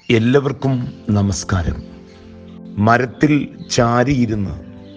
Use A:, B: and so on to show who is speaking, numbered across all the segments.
A: എല്ലാവർക്കും നമസ്കാരം മരത്തിൽ ചാരിയിരുന്ന്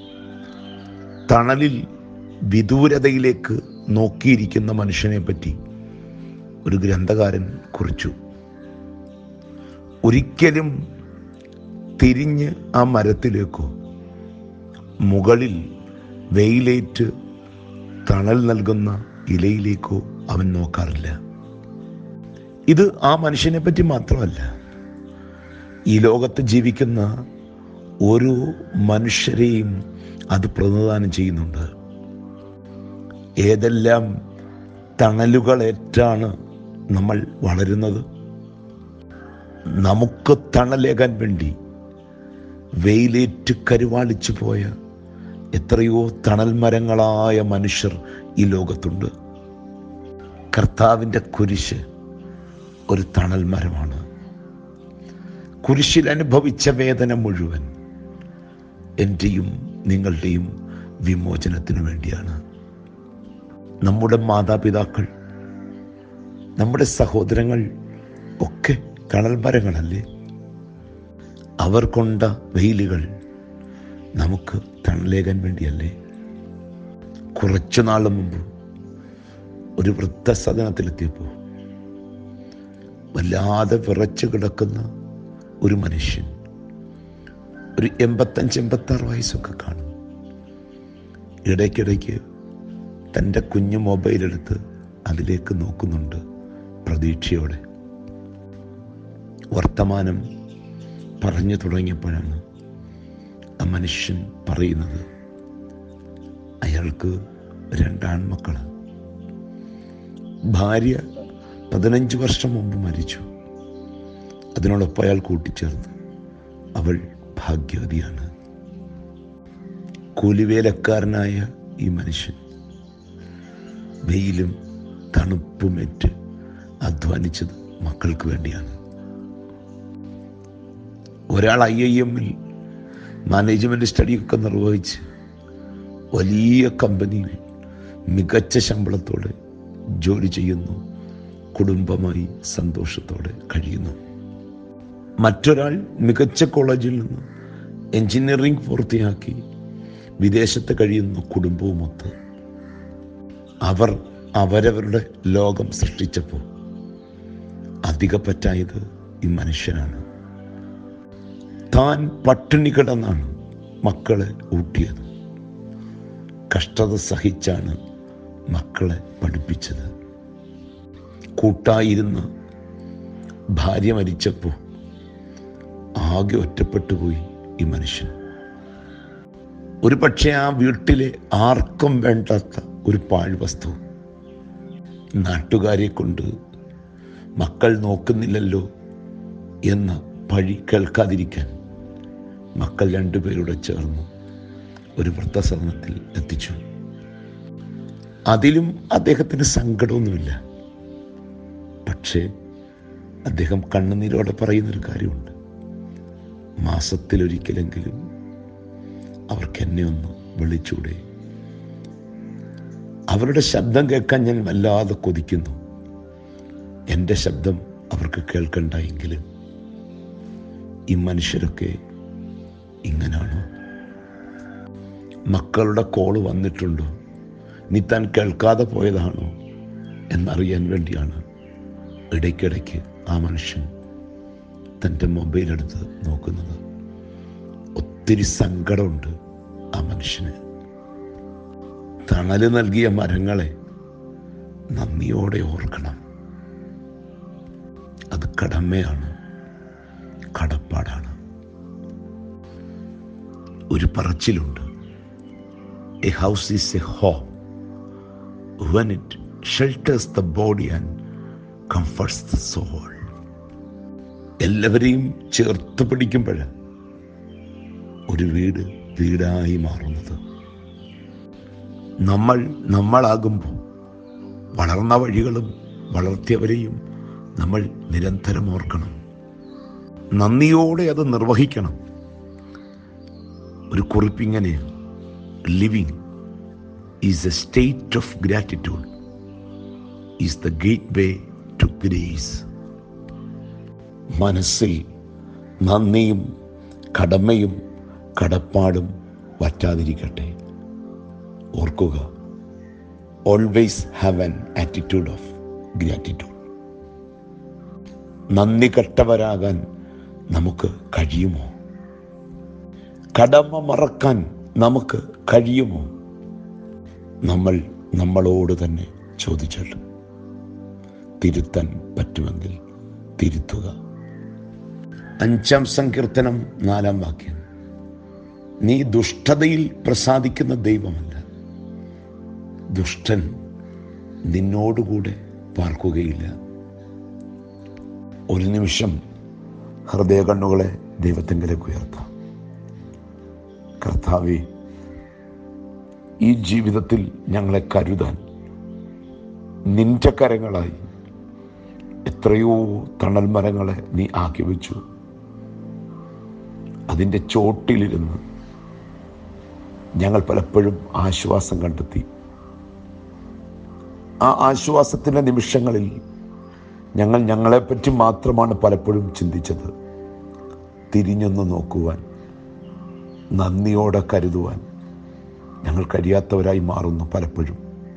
A: തണലിൽ വിദൂരതയിലേക്ക് നോക്കിയിരിക്കുന്ന മനുഷ്യനെ പറ്റി ഒരു ഗ്രന്ഥകാരൻ കുറിച്ചു ഒരിക്കലും തിരിഞ്ഞ് ആ മരത്തിലേക്കോ മുകളിൽ വെയിലേറ്റ് തണൽ നൽകുന്ന ഇലയിലേക്കോ അവൻ നോക്കാറില്ല ഇത് ആ മനുഷ്യനെ പറ്റി മാത്രമല്ല ഈ ലോകത്ത് ജീവിക്കുന്ന ഓരോ മനുഷ്യരെയും അത് പ്രതിനിധാനം ചെയ്യുന്നുണ്ട് ഏതെല്ലാം തണലുകളേറ്റാണ് നമ്മൾ വളരുന്നത് നമുക്ക് തണലേകാൻ വേണ്ടി വെയിലേറ്റ് കരുവാളിച്ചു പോയ എത്രയോ തണൽ മരങ്ങളായ മനുഷ്യർ ഈ ലോകത്തുണ്ട് കർത്താവിൻ്റെ കുരിശ് ഒരു തണൽ മരമാണ് കുരിശിൽ അനുഭവിച്ച വേദന മുഴുവൻ എൻ്റെയും നിങ്ങളുടെയും വിമോചനത്തിനു വേണ്ടിയാണ് നമ്മുടെ മാതാപിതാക്കൾ നമ്മുടെ സഹോദരങ്ങൾ ഒക്കെ തണൽ മരങ്ങളല്ലേ അവർ കൊണ്ട വെയിലുകൾ നമുക്ക് തണലേകാൻ വേണ്ടിയല്ലേ കുറച്ചു നാൾ മുമ്പ് ഒരു വൃദ്ധസദനത്തിലെത്തിയപ്പോൾ വല്ലാതെ വിറച്ചു കിടക്കുന്ന ഒരു മനുഷ്യൻ ഒരു എൺപത്തഞ്ച് എൺപത്താറ് വയസ്സൊക്കെ കാണും ഇടയ്ക്കിടയ്ക്ക് തൻ്റെ കുഞ്ഞു മൊബൈലെടുത്ത് അതിലേക്ക് നോക്കുന്നുണ്ട് പ്രതീക്ഷയോടെ വർത്തമാനം പറഞ്ഞു തുടങ്ങിയപ്പോഴാണ് ആ മനുഷ്യൻ പറയുന്നത് അയാൾക്ക് രണ്ടാൺമക്കൾ ഭാര്യ പതിനഞ്ച് വർഷം മുമ്പ് മരിച്ചു അതിനോടൊപ്പം അയാൾ കൂട്ടിച്ചേർന്നു അവൾ ഭാഗ്യവതിയാണ് കൂലിവേലക്കാരനായ ഈ മനുഷ്യൻ വെയിലും തണുപ്പുമേറ്റ് അധ്വാനിച്ചത് മക്കൾക്ക് വേണ്ടിയാണ് ഒരാൾ ഐ ഐ എമ്മിൽ മാനേജ്മെൻറ്റ് സ്റ്റഡിയൊക്കെ നിർവഹിച്ച് വലിയ കമ്പനിയിൽ മികച്ച ശമ്പളത്തോടെ ജോലി ചെയ്യുന്നു കുടുംബമായി സന്തോഷത്തോടെ കഴിയുന്നു മറ്റൊരാൾ മികച്ച കോളേജിൽ നിന്ന് എഞ്ചിനീയറിംഗ് പൂർത്തിയാക്കി വിദേശത്ത് കഴിയുന്ന കുടുംബവുമൊത്ത് അവർ അവരവരുടെ ലോകം സൃഷ്ടിച്ചപ്പോൾ അധിക പറ്റായത് ഈ മനുഷ്യനാണ് താൻ പട്ടിണി കിടന്നാണ് മക്കളെ ഊട്ടിയത് കഷ്ടത സഹിച്ചാണ് മക്കളെ പഠിപ്പിച്ചത് കൂട്ടായിരുന്ന് ഭാര്യ മരിച്ചപ്പോൾ ആകെ ഒറ്റപ്പെട്ടു പോയി ഈ മനുഷ്യൻ ഒരു പക്ഷേ ആ വീട്ടിലെ ആർക്കും വേണ്ടാത്ത ഒരു പാഴ്വസ്തു നാട്ടുകാരെ കൊണ്ട് മക്കൾ നോക്കുന്നില്ലല്ലോ എന്ന പഴി കേൾക്കാതിരിക്കാൻ മക്കൾ രണ്ടുപേരുടെ ചേർന്ന് ഒരു വൃദ്ധസദനത്തിൽ എത്തിച്ചു അതിലും അദ്ദേഹത്തിന് സങ്കടമൊന്നുമില്ല പക്ഷേ അദ്ദേഹം കണ്ണുനീരോടെ പറയുന്നൊരു കാര്യമുണ്ട് മാസത്തിലൊരിക്കലെങ്കിലും അവർക്ക് എന്നെ ഒന്ന് വിളിച്ചൂടെ അവരുടെ ശബ്ദം കേൾക്കാൻ ഞാൻ വല്ലാതെ കൊതിക്കുന്നു എൻ്റെ ശബ്ദം അവർക്ക് കേൾക്കണ്ടായെങ്കിലും ഈ മനുഷ്യരൊക്കെ ഇങ്ങനാണോ മക്കളുടെ കോള് വന്നിട്ടുണ്ടോ നീ താൻ കേൾക്കാതെ പോയതാണോ എന്നറിയാൻ വേണ്ടിയാണ് ഇടയ്ക്കിടയ്ക്ക് ആ മനുഷ്യൻ തൻ്റെ മൊബൈൽ എടുത്ത് നോക്കുന്നത് ഒത്തിരി സങ്കടമുണ്ട് ആ മനുഷ്യന് തണല് നൽകിയ മരങ്ങളെ നന്ദിയോടെ ഓർക്കണം അത് കടമയാണ് കടപ്പാടാണ് ഒരു പറച്ചിലുണ്ട് a house is a home when it shelters the body and comforts the soul എല്ലാവരെയും ചേർത്ത് പിടിക്കുമ്പോൾ ഒരു വീട് വീടായി മാറുന്നത് നമ്മൾ നമ്മളാകുമ്പോൾ വളർന്ന വഴികളും വളർത്തിയവരെയും നമ്മൾ നിരന്തരം ഓർക്കണം നന്ദിയോടെ അത് നിർവഹിക്കണം ഒരു കുറിപ്പിങ്ങനെയാണ് living is a state of gratitude is the gateway to grace മനസ്സിൽ നന്ദിയും കടമയും കടപ്പാടും വറ്റാതിരിക്കട്ടെ ഓർക്കുക always have an attitude of gratitude നന്ദി കെട്ടവരാകാൻ നമുക്ക് കഴിയുമോ കടമ മറക്കാൻ നമുക്ക് കഴിയുമോ നമ്മൾ നമ്മളോട് തന്നെ ചോദിച്ചല്ലോ തിരുത്താൻ പറ്റുമെങ്കിൽ തിരുത്തുക അഞ്ചാം സങ്കീർത്തനം നാലാം വാക്യം നീ ദുഷ്ടതയിൽ പ്രസാദിക്കുന്ന ദൈവമല്ല ദുഷ്ടൻ നിന്നോടുകൂടെ പാർക്കുകയില്ല ഒരു നിമിഷം ഹൃദയ കണ്ണുകളെ ദൈവത്തിങ്കിലേക്ക് ഉയർത്താം കർത്താവെ ഈ ജീവിതത്തിൽ ഞങ്ങളെ കരുതാൻ നിന്റെ കരങ്ങളായി എത്രയോ തണൽ മരങ്ങളെ നീ ആക്കി വെച്ചു അതിൻ്റെ ചോട്ടിലിരുന്ന് ഞങ്ങൾ പലപ്പോഴും ആശ്വാസം കണ്ടെത്തി ആ ആശ്വാസത്തിൻ്റെ നിമിഷങ്ങളിൽ ഞങ്ങൾ ഞങ്ങളെപ്പറ്റി മാത്രമാണ് പലപ്പോഴും ചിന്തിച്ചത് തിരിഞ്ഞൊന്ന് നോക്കുവാൻ നന്ദിയോടെ കരുതുവാൻ ഞങ്ങൾ കഴിയാത്തവരായി മാറുന്നു പലപ്പോഴും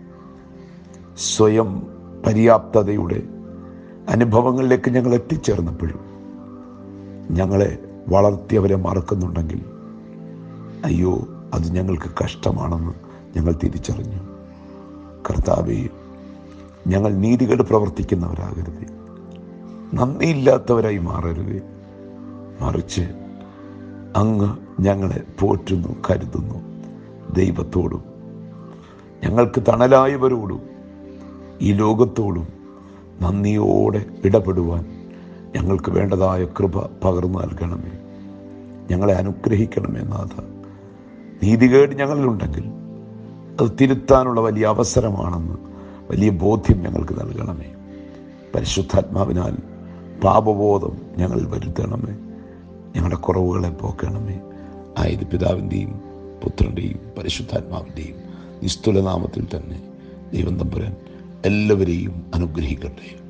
A: സ്വയം പര്യാപ്തതയുടെ അനുഭവങ്ങളിലേക്ക് ഞങ്ങൾ എത്തിച്ചേർന്നപ്പോഴും ഞങ്ങളെ വളർത്തിയവരെ മറക്കുന്നുണ്ടെങ്കിൽ അയ്യോ അത് ഞങ്ങൾക്ക് കഷ്ടമാണെന്ന് ഞങ്ങൾ തിരിച്ചറിഞ്ഞു കർത്താവെ ഞങ്ങൾ നീതികേട് പ്രവർത്തിക്കുന്നവരാകരുത് നന്ദിയില്ലാത്തവരായി മാറരുത് മറിച്ച് അങ്ങ് ഞങ്ങളെ പോറ്റുന്നു കരുതുന്നു ദൈവത്തോടും ഞങ്ങൾക്ക് തണലായവരോടും ഈ ലോകത്തോടും നന്ദിയോടെ ഇടപെടുവാൻ ഞങ്ങൾക്ക് വേണ്ടതായ കൃപ പകർന്നു നൽകണമേ ഞങ്ങളെ അനുഗ്രഹിക്കണമേ നാഥ നീതികേട് ഞങ്ങളിലുണ്ടെങ്കിൽ അത് തിരുത്താനുള്ള വലിയ അവസരമാണെന്ന് വലിയ ബോധ്യം ഞങ്ങൾക്ക് നൽകണമേ പരിശുദ്ധാത്മാവിനാൽ പാപബോധം ഞങ്ങൾ വരുത്തണമേ ഞങ്ങളുടെ കുറവുകളെ പോക്കണമേ ആയത് പിതാവിൻ്റെയും പുത്രൻ്റെയും പരിശുദ്ധാത്മാവിൻ്റെയും നിസ്തുല നാമത്തിൽ തന്നെ ദൈവം തമ്പുരാൻ എല്ലാവരെയും അനുഗ്രഹിക്കട്ടെ